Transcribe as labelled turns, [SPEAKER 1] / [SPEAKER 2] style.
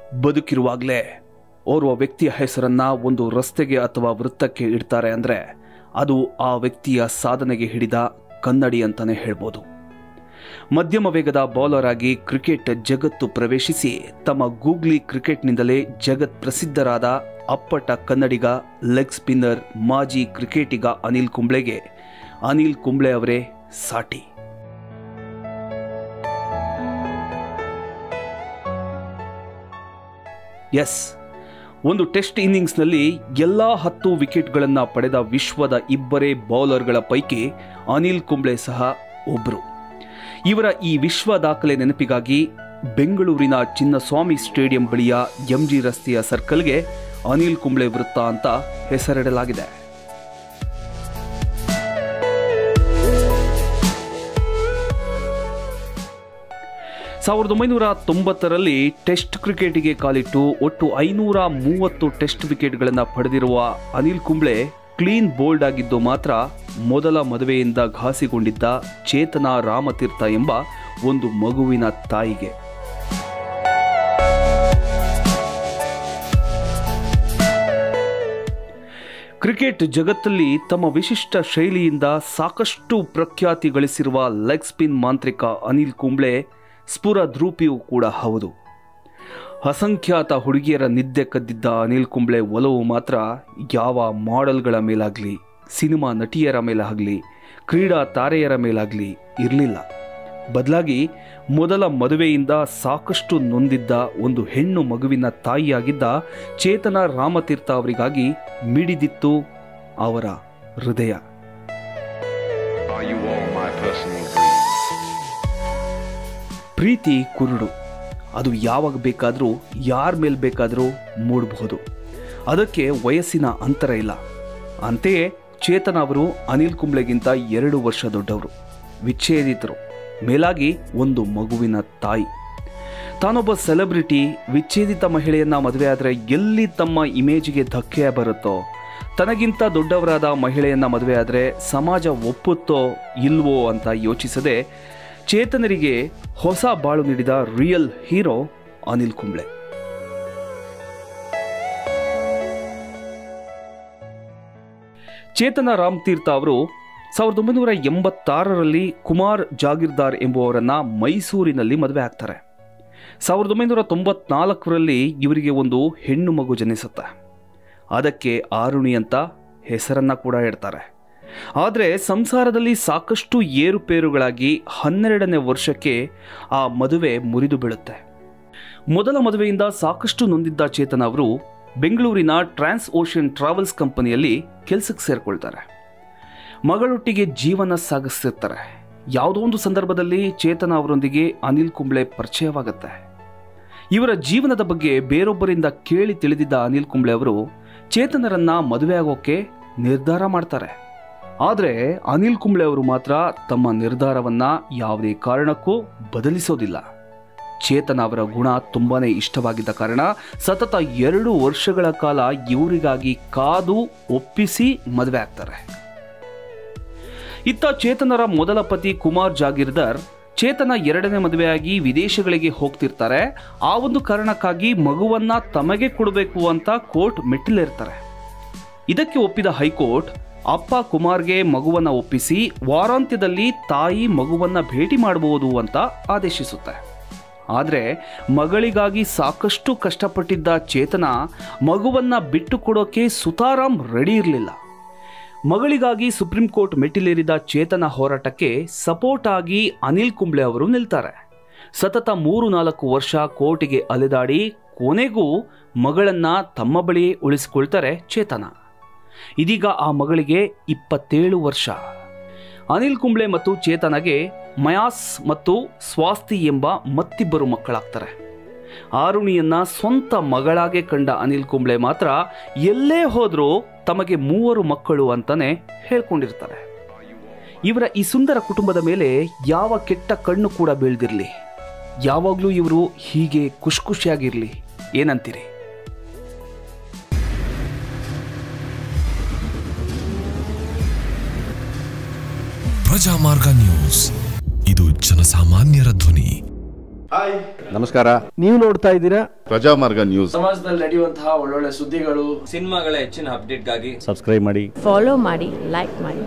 [SPEAKER 1] ಬದುಕಿರುವಾಗಲೇ ಓರ್ವ ವ್ಯಕ್ತಿಯ ಹೆಸರನ್ನ ಒಂದು ರಸ್ತೆಗೆ ಅಥವಾ ವೃತ್ತಕ್ಕೆ ಇಡ್ತಾರೆ ಅಂದರೆ ಅದು ಆ ವ್ಯಕ್ತಿಯ ಸಾಧನೆಗೆ ಹಿಡಿದ ಕನ್ನಡಿ ಅಂತಾನೆ ಹೇಳ್ಬೋದು ಮಧ್ಯಮ ವೇಗದ ಬೌಲರ್ ಆಗಿ ಕ್ರಿಕೆಟ್ ಜಗತ್ತು ಪ್ರವೇಶಿಸಿ ತಮ್ಮ ಗೂಗ್ಲಿ ಕ್ರಿಕೆಟ್ನಿಂದಲೇ ಜಗತ್ ಪ್ರಸಿದ್ಧರಾದ ಅಪ್ಪಟ ಕನ್ನಡಿಗ ಲೆಗ್ ಸ್ಪಿನ್ನರ್ ಮಾಜಿ ಕ್ರಿಕೆಟಿಗ ಅನಿಲ್ ಕುಂಬ್ಳೆಗೆ ಅನಿಲ್ ಕುಂಬ್ಳೆ ಅವರೇ ಸಾಟಿ ಎಸ್ ಒಂದು ಟೆಸ್ಟ್ ಇನ್ನಿಂಗ್ಸ್ನಲ್ಲಿ ಎಲ್ಲ ಹತ್ತು ವಿಕೆಟ್ಗಳನ್ನು ಪಡೆದ ವಿಶ್ವದ ಇಬ್ಬರೇ ಬೌಲರ್ಗಳ ಪೈಕಿ ಅನಿಲ್ ಕುಂಬ್ಳೆ ಸಹ ಒಬ್ಬರು ಇವರ ಈ ವಿಶ್ವ ದಾಖಲೆ ನೆನಪಿಗಾಗಿ ಬೆಂಗಳೂರಿನ ಚಿನ್ನಸ್ವಾಮಿ ಸ್ಟೇಡಿಯಂ ಬಳಿಯ ಎಂಜಿ ರಸ್ತೆಯ ಸರ್ಕಲ್ಗೆ ಅನಿಲ್ ಕುಂಬ್ಳೆ ವೃತ್ತ ಅಂತ ಹೆಸರಿಡಲಾಗಿದೆ ಸಾವಿರದ ಒಂಬೈನೂರ ತೊಂಬತ್ತರಲ್ಲಿ ಟೆಸ್ಟ್ ಕ್ರಿಕೆಟಿಗೆ ಕಾಲಿಟ್ಟು ಒಟ್ಟು ಐನೂರ ಮೂವತ್ತು ಟೆಸ್ಟ್ ವಿಕೆಟ್ಗಳನ್ನು ಪಡೆದಿರುವ ಅನಿಲ್ ಕುಂಬ್ಳೆ ಕ್ಲೀನ್ ಬೋಲ್ಡ್ ಆಗಿದ್ದು ಮಾತ್ರ ಮೊದಲ ಮದುವೆಯಿಂದ ಘಾಸಿಗೊಂಡಿದ್ದ ಚೇತನ ರಾಮತೀರ್ಥ ಎಂಬ ಒಂದು ಮಗುವಿನ ತಾಯಿಗೆ ಕ್ರಿಕೆಟ್ ಜಗತ್ತಲ್ಲಿ ತಮ್ಮ ವಿಶಿಷ್ಟ ಶೈಲಿಯಿಂದ ಸಾಕಷ್ಟು ಪ್ರಖ್ಯಾತಿ ಗಳಿಸಿರುವ ಲೆಗ್ ಸ್ಪಿನ್ ಮಾಂತ್ರಿಕ ಅನಿಲ್ ಕುಂಬ್ಳೆ ಸ್ಫುರದ್ರೂಪಿಯೂ ಕೂಡ ಹೌದು ಅಸಂಖ್ಯಾತ ಹುಡುಗಿಯರ ನಿದ್ದೆ ಕದ್ದಿದ್ದ ಅನಿಲ್ ಕುಂಬ್ಳೆ ಒಲವು ಮಾತ್ರ ಯಾವ ಮಾಡೆಲ್ಗಳ ಮೇಲಾಗಲಿ ಸಿನಿಮಾ ನಟಿಯರ ಮೇಲಾಗಲಿ ಕ್ರೀಡಾ ತಾರೆಯರ ಮೇಲಾಗಲಿ ಇರಲಿಲ್ಲ ಬದಲಾಗಿ ಮೊದಲ ಮದುವೆಯಿಂದ ಸಾಕಷ್ಟು ನೊಂದಿದ್ದ ಒಂದು ಹೆಣ್ಣು ಮಗುವಿನ ತಾಯಿಯಾಗಿದ್ದ ಚೇತನ ರಾಮತೀರ್ಥ ಅವರಿಗಾಗಿ ಮಿಡಿದಿತ್ತು ಅವರ ಹೃದಯ
[SPEAKER 2] Are you all my personal dreams?
[SPEAKER 1] ಪ್ರೀತಿ ಕುರುಡು ಅದು ಯಾವಾಗ ಬೇಕಾದರೂ ಯಾರ ಮೇಲೆ ಬೇಕಾದರೂ ಮೂಡಬಹುದು ಅದಕ್ಕೆ ವಯಸ್ಸಿನ ಅಂತರ ಇಲ್ಲ ಅಂತೆಯೇ ಚೇತನ ಅವರು ಅನಿಲ್ ಕುಂಬ್ಳೆಗಿಂತ ಎರಡು ವರ್ಷ ದೊಡ್ಡವರು ವಿಚ್ಛೇದಿತರು ಮೇಲಾಗಿ ಒಂದು ಮಗುವಿನ ತಾಯಿ ತಾನೊಬ್ಬ ಸೆಲೆಬ್ರಿಟಿ ವಿಚ್ಛೇದಿತ ಮಹಿಳೆಯನ್ನ ಮದುವೆ ಆದರೆ ಎಲ್ಲಿ ತಮ್ಮ ಇಮೇಜ್ಗೆ ಧಕ್ಕೆ ಬರುತ್ತೋ ತನಗಿಂತ ದೊಡ್ಡವರಾದ ಮಹಿಳೆಯನ್ನ ಮದುವೆ ಆದರೆ ಸಮಾಜ ಒಪ್ಪುತ್ತೋ ಇಲ್ವೋ ಅಂತ ಯೋಚಿಸದೆ ಚೇತನರಿಗೆ ಹೊಸ ಬಾಳು ನೀಡಿದ ರಿಯಲ್ ಹೀರೋ ಅನಿಲ್ ಕುಂಬ್ಳೆ ಚೇತನ ರಾಮತೀರ್ಥ ಅವರು ಸಾವಿರದ ಒಂಬೈನೂರ ಎಂಬತ್ತಾರರಲ್ಲಿ ಕುಮಾರ್ ಜಾಗೀರ್ದಾರ್ ಎಂಬುವವರನ್ನ ಮೈಸೂರಿನಲ್ಲಿ ಮದುವೆ ಆಗ್ತಾರೆ ಸಾವಿರದ ಒಂಬೈನೂರ ತೊಂಬತ್ನಾಲ್ಕರಲ್ಲಿ ಇವರಿಗೆ ಒಂದು ಹೆಣ್ಣು ಮಗು ಜನಿಸುತ್ತೆ ಅದಕ್ಕೆ ಆರುಣಿ ಅಂತ ಹೆಸರನ್ನ ಕೂಡ ಇಡ್ತಾರೆ ಆದರೆ ಸಂಸಾರದಲ್ಲಿ ಸಾಕಷ್ಟು ಏರುಪೇರುಗಳಾಗಿ ಹನ್ನೆರಡನೇ ವರ್ಷಕ್ಕೆ ಆ ಮದುವೆ ಮುರಿದು ಬೀಳುತ್ತೆ ಮೊದಲ ಮದುವೆಯಿಂದ ಸಾಕಷ್ಟು ನೊಂದಿದ್ದ ಚೇತನ ಅವರು ಬೆಂಗಳೂರಿನ ಟ್ರಾನ್ಸ್ ಓಷನ್ ಟ್ರಾವೆಲ್ಸ್ ಕಂಪನಿಯಲ್ಲಿ ಕೆಲಸಕ್ಕೆ ಸೇರ್ಕೊಳ್ತಾರೆ ಮಗಳೊಟ್ಟಿಗೆ ಜೀವನ ಸಾಗಿಸ್ತಿರ್ತಾರೆ ಯಾವುದೋ ಒಂದು ಸಂದರ್ಭದಲ್ಲಿ ಚೇತನ ಅವರೊಂದಿಗೆ ಅನಿಲ್ ಕುಂಬ್ಳೆ ಪರಿಚಯವಾಗುತ್ತೆ ಇವರ ಜೀವನದ ಬಗ್ಗೆ ಬೇರೊಬ್ಬರಿಂದ ಕೇಳಿ ತಿಳಿದಿದ್ದ ಅನಿಲ್ ಕುಂಬ್ಳೆ ಅವರು ಚೇತನರನ್ನ ಮದುವೆ ಆಗೋಕೆ ನಿರ್ಧಾರ ಮಾಡ್ತಾರೆ ಆದರೆ ಅನಿಲ್ ಕುಂಬ್ಳೆ ಅವರು ಮಾತ್ರ ತಮ್ಮ ನಿರ್ಧಾರವನ್ನ ಯಾವುದೇ ಕಾರಣಕ್ಕೂ ಬದಲಿಸೋದಿಲ್ಲ ಚೇತನ ಅವರ ಗುಣ ತುಂಬಾನೇ ಇಷ್ಟವಾಗಿದ್ದ ಕಾರಣ ಸತತ ಎರಡು ವರ್ಷಗಳ ಕಾಲ ಇವರಿಗಾಗಿ ಕಾದು ಒಪ್ಪಿಸಿ ಮದುವೆ ಆಗ್ತಾರೆ ಇತ್ತ ಚೇತನರ ಮೊದಲ ಪತಿ ಕುಮಾರ್ ಜಾಗೀರ್ದಾರ್ ಚೇತನ ಎರಡನೇ ಮದುವೆಯಾಗಿ ವಿದೇಶಗಳಿಗೆ ಹೋಗ್ತಿರ್ತಾರೆ ಆ ಒಂದು ಕಾರಣಕ್ಕಾಗಿ ಮಗುವನ್ನ ತಮಗೆ ಕೊಡಬೇಕು ಅಂತ ಕೋರ್ಟ್ ಮೆಟ್ಟಿಲೇರ್ತಾರೆ ಇದಕ್ಕೆ ಒಪ್ಪಿದ ಹೈಕೋರ್ಟ್ ಅಪ್ಪ ಕುಮಾರ್ಗೆ ಮಗುವನ್ನ ಒಪ್ಪಿಸಿ ವಾರಾಂತ್ಯದಲ್ಲಿ ತಾಯಿ ಮಗುವನ್ನ ಭೇಟಿ ಮಾಡಬಹುದು ಅಂತ ಆದೇಶಿಸುತ್ತೆ ಆದರೆ ಮಗಳಿಗಾಗಿ ಸಾಕಷ್ಟು ಕಷ್ಟಪಟ್ಟಿದ್ದ ಚೇತನ ಮಗುವನ್ನ ಬಿಟ್ಟು ಕೊಡೋಕೆ ಸುತಾರಾಮ್ ರೆಡಿ ಇರಲಿಲ್ಲ ಮಗಳಿಗಾಗಿ ಸುಪ್ರೀಂ ಕೋರ್ಟ್ ಮೆಟ್ಟಿಲೇರಿದ ಚೇತನ ಹೋರಾಟಕ್ಕೆ ಸಪೋರ್ಟ್ ಆಗಿ ಅನಿಲ್ ಕುಂಬ್ಳೆ ಅವರು ನಿಲ್ತಾರೆ ಸತತ ಮೂರು ನಾಲ್ಕು ವರ್ಷ ಕೋರ್ಟಿಗೆ ಅಲೆದಾಡಿ ಕೊನೆಗೂ ಮಗಳನ್ನ ತಮ್ಮ ಬಳಿಯೇ ಉಳಿಸಿಕೊಳ್ತಾರೆ ಚೇತನ ಇದೀಗ ಆ ಮಗಳಿಗೆ ಇಪ್ಪತ್ತೇಳು ವರ್ಷ ಅನಿಲ್ ಕುಂಬ್ಳೆ ಮತ್ತು ಚೇತನಗೆ ಮಯಾಸ್ ಮತ್ತು ಸ್ವಾಸ್ತಿ ಎಂಬ ಮತ್ತಿಬ್ಬರು ಮಕ್ಕಳಾಗ್ತಾರೆ ಆರುಣಿಯನ್ನ ಸ್ವಂತ ಮಗಳಾಗೆ ಕಂಡ ಅನಿಲ್ ಕುಂಬ್ಳೆ ಮಾತ್ರ ಎಲ್ಲೇ ಹೋದ್ರೂ ತಮಗೆ ಮೂವರು ಮಕ್ಕಳು ಅಂತಾನೆ ಹೇಳ್ಕೊಂಡಿರ್ತಾರೆ ಇವರ ಈ ಸುಂದರ ಕುಟುಂಬದ ಮೇಲೆ ಯಾವ ಕೆಟ್ಟ ಕಣ್ಣು ಕೂಡ ಬೀಳ್ದಿರ್ಲಿ ಯಾವಾಗಲೂ ಇವರು ಹೀಗೆ ಖುಷಿ ಖುಷಿಯಾಗಿರ್ಲಿ ಏನಂತೀರಿ
[SPEAKER 3] ಪ್ರಜಾಮಾರ್ಗ ನ್ಯೂಸ್ ಇದು ಜನಸಾಮಾನ್ಯರ ಧ್ವನಿ ನಮಸ್ಕಾರ
[SPEAKER 4] ನೀವು ನೋಡ್ತಾ ಇದ್ದೀರಾ
[SPEAKER 3] ಪ್ರಜಾಮಾರ್ಗ ನ್ಯೂಸ್
[SPEAKER 5] ಸಮಾಜದಲ್ಲಿ ನಡೆಯುವಂತಹ ಒಳ್ಳೊಳ್ಳೆ ಸುದ್ದಿಗಳು
[SPEAKER 6] ಸಿನಿಮಾಗಳ ಹೆಚ್ಚಿನ ಅಪ್ಡೇಟ್ಗಾಗಿ
[SPEAKER 3] ಸಬ್ಸ್ಕ್ರೈಬ್ ಮಾಡಿ
[SPEAKER 7] ಫಾಲೋ ಮಾಡಿ ಲೈಕ್ ಮಾಡಿ